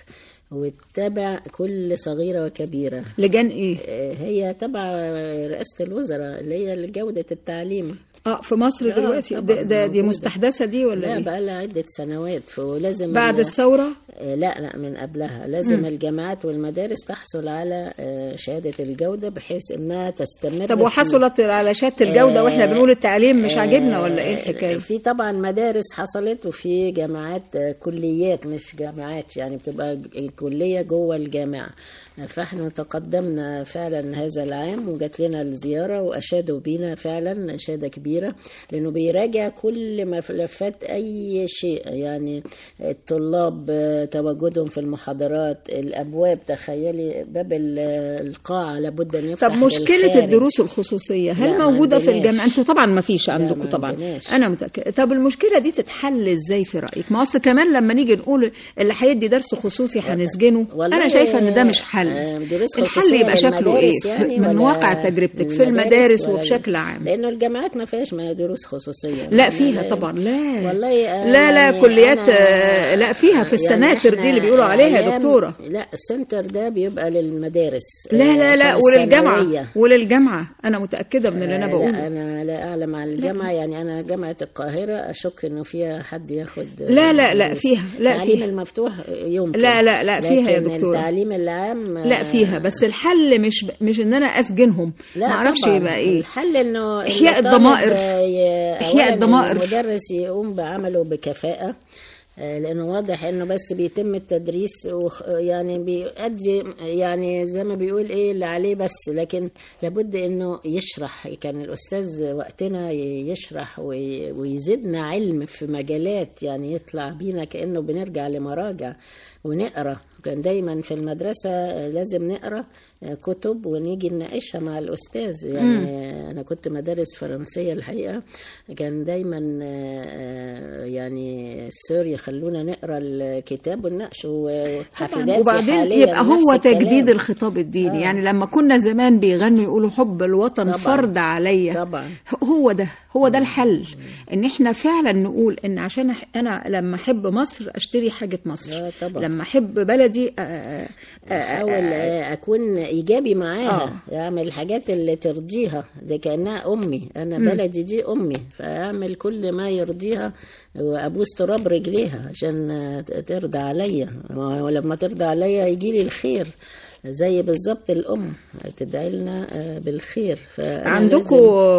وتتابع كل صغيرة وكبيرة لجان ايه آه، هي تبع رئاسة الوزراء اللي هي جودة التعليم اه في مصر آه، دلوقتي طبعاً ده, ده دي موجودة. مستحدثه دي ولا لا إيه؟ بقى لها عدة سنوات فلازم بعد ال- الثوره آه، لا لا من قبلها لازم الجامعات والمدارس تحصل على آه، شهادة الجودة بحيث انها تستمر طب في- وحصلت على شهاده الجوده واحنا بنقول التعليم مش عاجبنا ولا ايه آه، الحكايه في طبعا مدارس حصلت وفي جامعات آه، كليات مش جامعات يعني بتبقى الكلية جوه الجامعة آه، فاحنا تقدمنا فعلا هذا العام وجات لنا الزيارة وأشادوا بينا فعلا إشادة كبيرة لأنه بيراجع كل ملفات أي شيء يعني الطلاب آه، تواجدهم في المحاضرات الأبواب تخيلي باب ال- القاعة لابد أن يفتح طب مشكلة للخارج. الدروس الخصوصية هل لا، ما موجودة في عندناش. الجامعة؟ انتوا طبعا ما فيش عندكم ما طبعا عندناش. أنا متأكدة طب المشكلة دي تتحل ازاي في رأيك؟ ما أصل كمان لما نيجي نقول اللي هيدي درس خصوصي هنسجنه والله أنا شايفة إن ده مش حل آه، دروس الحل خصوصية يبقى شكله إيه؟ للمدارس يعني من ولا واقع تجربتك في المدارس ولا- وبشكل عام لانه الجامعات ما فيهاش ما دروس خصوصيه لا فيها طبعا لا والله آه، لا لا يعني كليات أنا- آه، لا فيها في السناتر يعني دي اللي بيقولوا عليها يا أيام- دكتورة لا السنتر ده بيبقى للمدارس لا آه، لا لا عشان وللجامعة الثانوية. وللجامعة أنا متأكدة من اللي أنا آه، بقوله لا انا لا اعلم عن الجامعه يعني انا جامعه القاهره اشك انه فيها حد ياخد لا، لا، لا، دروس. فيها، لا، التعليم فيها. المفتوح يمكن لا، لا، لا، فيها يا لكن دكتورة. التعليم العام لا آه، فيها بس الحل مش مش ان انا اسجنهم لا ما اعرفش طبعاً. يبقى ايه الحل انه إحياء اللي طالب الضمائر ي- إحياء أولاً الضمائر. المدرس يقوم بعمله بكفاءة آه، لانه واضح انه بس بيتم التدريس وخ- يعني بيؤدي يعني زي ما بيقول ايه اللي عليه بس لكن لابد انه يشرح كان الاستاذ وقتنا ي- يشرح وي- ويزيدنا علم في مجالات يعني يطلع بينا كانه بنرجع لمراجع ونقرا كان دايما في المدرسه آه، لازم نقرا آه، كتب ونيجي نناقشها مع الاستاذ يعني آه، انا كنت مدارس فرنسيه الحقيقه كان دايما آه، آه، يعني السور يخلونا نقرا الكتاب ونناقشه وحفيداتي وبعدين حاليا يبقى نفس هو الكلام. تجديد الخطاب الديني يعني لما كنا زمان بيغنوا يقولوا حب الوطن طبعاً. فرض عليا طبعا هو ده هو ده الحل ان احنا فعلا نقول ان عشان أح- انا لما احب مصر اشتري حاجه مصر آه، طبعاً. لما احب بلدي آه، آه، آه، احاول آه، اكون ايجابي معاها آه. اعمل الحاجات اللي ترضيها دي كانها امي انا بلدي دي امي فاعمل كل ما يرضيها وابوس تراب رجليها عشان آه، ترضى عليا ولما ترضى عليا يجي لي الخير زي بالظبط الام تدعي لنا آه، بالخير فأنا عندكم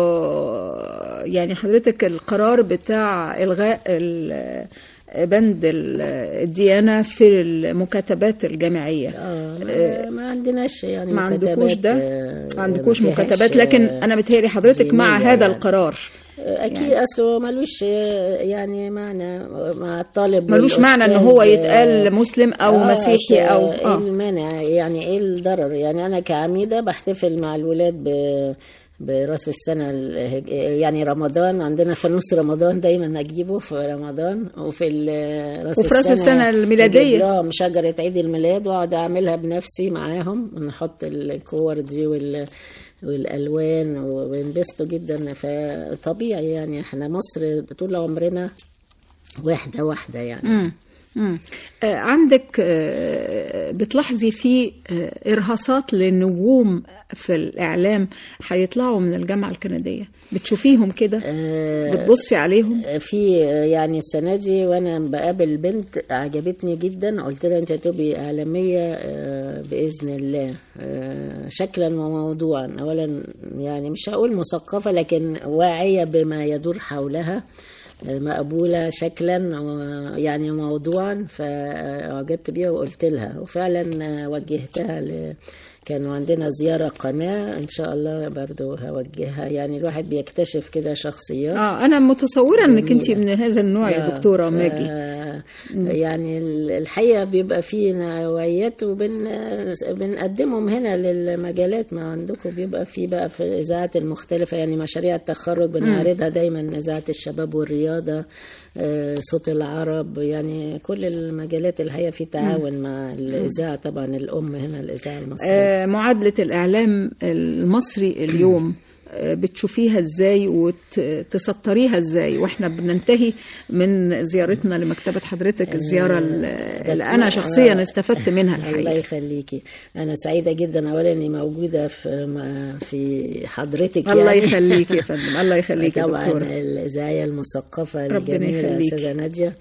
لازم- يعني حضرتك القرار بتاع الغاء ال- بند ال- الديانه في المكاتبات الجامعيه آه ما, ما عندناش يعني ما عندكوش مكاتبات، ده آه، ما عندكوش ما فيهاش، مكاتبات لكن آه، انا متهيألي حضرتك مع دينية هذا يعني. القرار اكيد يعني. اصله ملوش آه، يعني معنى مع الطالب ملوش معنى ان والأستاذ، هو آه، يتقال مسلم او آه، مسيحي أصل او ايه اه المانع يعني ايه الضرر يعني انا كعميده بحتفل مع الولاد ب براس السنة الهج- يعني رمضان عندنا فانوس رمضان دايما اجيبه في رمضان وفي ال- راس وفي رأس السنة الميلادية. أجيب لهم شجرة عيد الميلاد واقعد اعملها بنفسي معاهم نحط الكور دي وال والالوان وبينبسطوا جدا فطبيعي يعني احنا مصر طول عمرنا واحده واحده يعني مم. مم. آه، عندك آه، بتلاحظي في آه، ارهاصات للنجوم في الاعلام هيطلعوا من الجامعه الكنديه بتشوفيهم كده آه، بتبصي عليهم في يعني السنة دي وأنا بقابل بنت عجبتني جدا قلت لها أنت هتبقي إعلامية آه، بإذن الله آه، شكلا وموضوعا أولا يعني مش هقول مثقفة لكن واعية بما يدور حولها آه، مقبولة شكلا و- يعني موضوعا فأعجبت بيها وقلت لها وفعلا آه، وجهتها ل كانوا عندنا زيارة قناة إن شاء الله برضو هوجهها يعني الواحد بيكتشف كده شخصيات اه انا متصوره انك انت جميلة. من هذا النوع يا آه، دكتوره ف- ماجي يعني ال- الحقيقه بيبقى في نوعيات وبن بنقدمهم هنا للمجالات ما عندكم بيبقى في بقى في الاذاعات المختلفه يعني مشاريع التخرج بنعرضها دايما اذاعه الشباب والرياضه آه، صوت العرب يعني كل المجالات الحقيقه في تعاون مع الاذاعه طبعا الام هنا الاذاعه المصريه آه، معادله الاعلام المصري اليوم آه، بتشوفيها ازاي وتسطريها ازاي واحنا بننتهي من زيارتنا لمكتبه حضرتك الزياره اللي انا شخصيا استفدت منها الله الحقيقه يخليكي انا سعيده جدا اولا اني موجوده في ما- في حضرتك الله يعني يخليكي يا فندم الله يخليكي يا طبعا دكتوره الإذاعية المثقفة ربنا الجميلة يخليكي. أستاذة نادية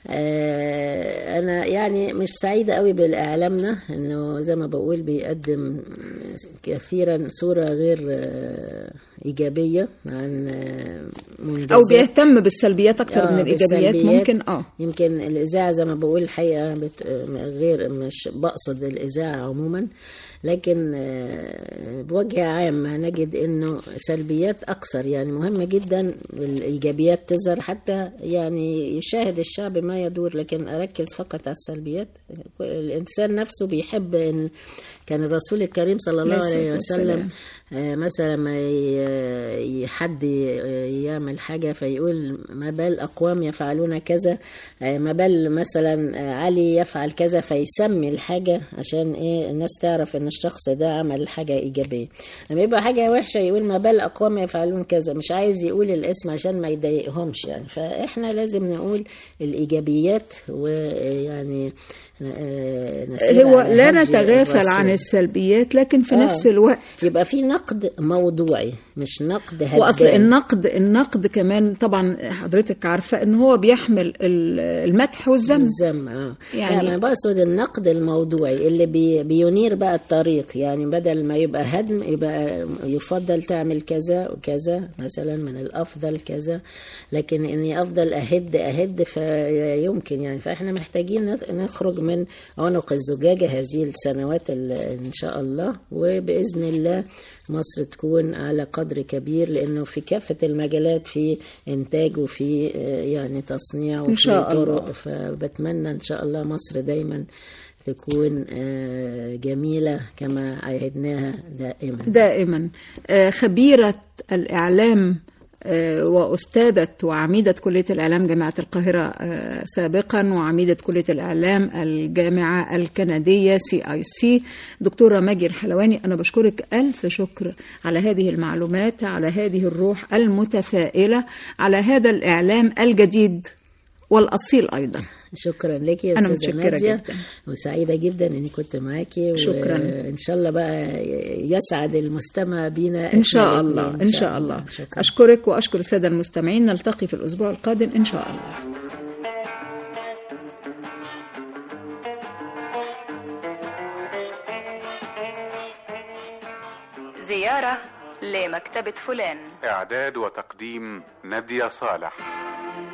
آه، أنا يعني مش سعيدة قوي بالإعلامنا إنه زي ما بقول بيقدم كثيرا صورة غير آه، إيجابية عن آه، او منجزات بيهتم بالسلبيات اكتر آه، من الايجابيات بالسلبيات. ممكن اه يمكن الإذاعة زي ما بقول الحقيقة بت... غير مش بقصد الإذاعة عموما لكن آه، بوجه عام نجد إنه سلبيات أكثر يعني مهم جدا الإيجابيات تظهر حتى يعني يشاهد الشعب ما يدور لكن أركز فقط على السلبيات الإنسان نفسه بيحب إن كان الرسول الكريم صلى الله عليه عليه الصلاة وسلم والسلام. آه، مثلا ما ي- ي- حد ي- يعمل حاجة فيقول ما بال أقوام يفعلون كذا آه، ما بال مثلا آه، علي يفعل كذا فيسمي الحاجة عشان إيه الناس تعرف إن الشخص ده عمل حاجة إيجابية لما يبقى حاجة وحشة يقول ما بال أقوام يفعلون كذا مش عايز يقول الاسم عشان ما يضايقهمش يعني فإحنا لازم نقول الإيجابيات ويعني آه، نسير هو على لا هدي نتغافل الرسول. عن السلبيات لكن في آه. نفس الوقت يبقى في نقد نقد موضوعي مش نقد هدام واصل النقد النقد كمان طبعا حضرتك عارفه ان هو بيحمل ال- المدح والذم الذم اه يعني- يعني, يعني بقصد النقد الموضوعي اللي بي بينير بقى الطريق يعني بدل ما يبقى هدم يبقى يفضل تعمل كذا وكذا مثلا من الافضل كذا لكن اني افضل اهد اهد فيمكن يعني فاحنا محتاجين نت- نخرج من عنق الزجاجه هذه السنوات ال- ان شاء الله وباذن الله مصر تكون على قدر كبير لانه في كافه المجالات في انتاج وفي آه، يعني تصنيع وفي إن شاء الله. طرق فبتمنى ان شاء الله مصر دايما تكون آه، جميله كما عهدناها دائما دائما آه، خبيرة الإعلام آه، وأستاذة وعميدة كلية الإعلام جامعة القاهرة آه، سابقا وعميدة كلية الإعلام الجامعة الكندية سي آي سي دكتورة ماجي الحلواني أنا بشكرك ألف شكر على هذه المعلومات على هذه الروح المتفائلة على هذا الإعلام الجديد والأصيل أيضا شكرا لك يا أنا استاذه متشكرة ناديه جدا. وسعيده جدا اني كنت معاكي شكراً. وان شاء الله بقى يسعد المستمع بينا إن إحنا شاء الاتنين. الله إن شاء الله شكرا أشكرك وأشكر السادة المستمعين نلتقي في الأسبوع القادم إن شاء الله زيارة لمكتبة فلان إعداد وتقديم نادية صالح